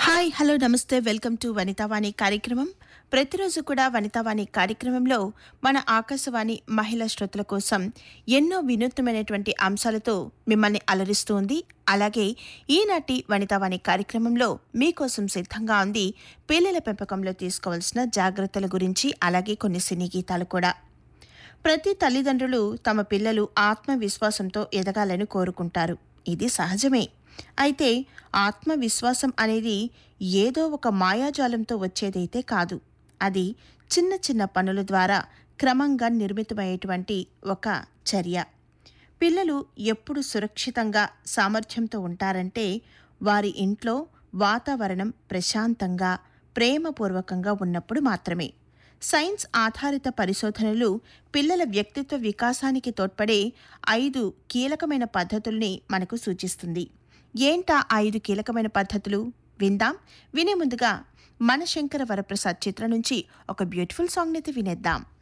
hi hello నమస్తే welcome to Vanithavani కార్యక్రమం ప్రతిరోజు కూడా వనితావాణి కార్యక్రమంలో మన ఆకాశవాణి మహిళా శ్రోతల కోసం ఎన్నో వినూత్నమైనటువంటి అంశాలతో మిమ్మల్ని అలరిస్తూ ఉంది అలాగే ఈనాటి వనితావాణి కార్యక్రమంలో మీకోసం సిద్ధంగా ఉంది పిల్లల పెంపకంలో తీసుకోవాల్సిన జాగ్రత్తల గురించి అలాగే కొన్ని సినీ గీతాలు కూడా ప్రతి తల్లిదండ్రులు తమ పిల్లలు ఆత్మవిశ్వాసంతో ఎదగాలని కోరుకుంటారు ఇది సహజమే అయితే ఆత్మవిశ్వాసం అనేది ఏదో ఒక మాయాజాలంతో వచ్చేదైతే కాదు అది చిన్న చిన్న పనుల ద్వారా క్రమంగా నిర్మితమయ్యేటువంటి ఒక చర్య పిల్లలు ఎప్పుడు సురక్షితంగా సామర్థ్యంతో ఉంటారంటే వారి ఇంట్లో వాతావరణం ప్రశాంతంగా ప్రేమపూర్వకంగా ఉన్నప్పుడు మాత్రమే సైన్స్ ఆధారిత పరిశోధనలు పిల్లల వ్యక్తిత్వ వికాసానికి తోడ్పడే ఐదు కీలకమైన పద్ధతుల్ని మనకు సూచిస్తుంది ఏంటా ఐదు కీలకమైన పద్ధతులు విందాం వినే ముందుగా మన శంకర వరప్రసాద్ చిత్రం నుంచి ఒక బ్యూటిఫుల్ సాంగ్ని అయితే వినేద్దాం